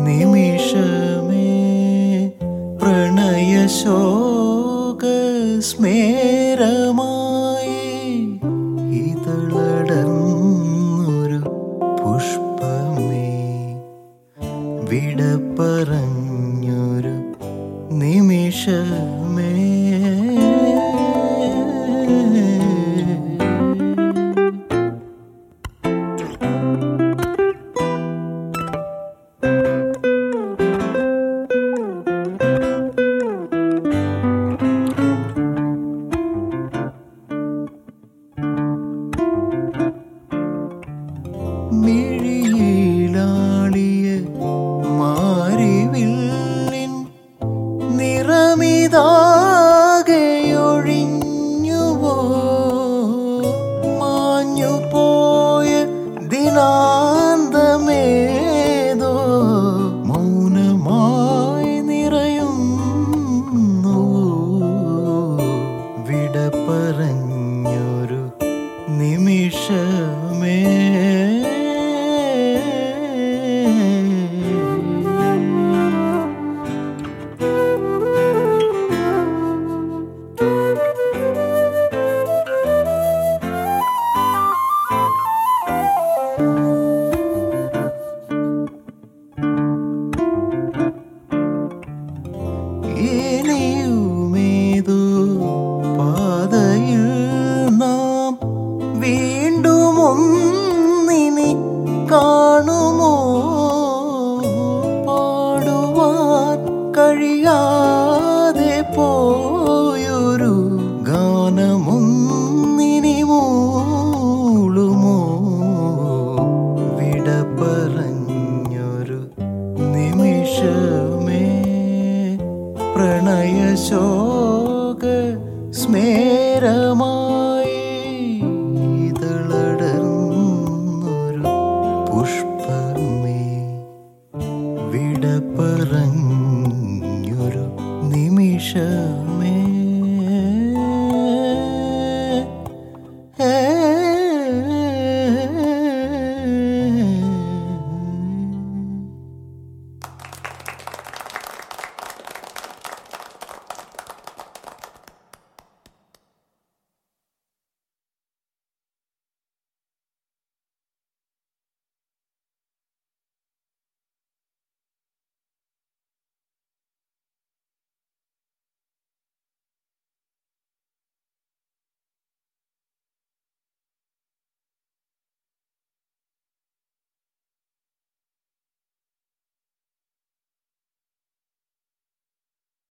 നിമിഷമേ പ്രണയശോക സ്മേരമായി ഇതളടന്നൊരു പുഷ്പമേ വിട പറഞ്ഞൊരു നിമിഷമേ മിഴിയിലാളിയ മാരിവില്ലിൻ നിറമിതാകെയൊഴിഞ്ഞുവോ മാഞ്ഞു പോയ ദിനാന്തമേതോ മൗനമായി നിറയുന്നു വിട പറഞ്ഞൊരു നിമിഷമേ ഇനിയുമേതോ പാതയിൽ നാം വീണ്ടും ഒന്നിനി കാണുമോ പാടുവാൻ കഴിയാതെ പോയൊരു ഗാനമൊന്നിനി മൂളുമോ വിട പറഞ്ഞൊരു നിമിഷമേ പ്രണയശോക സ്മേരമായി ഇതളടർന്നൊരു പുഷ്പമേ വിട പറഞ്ഞ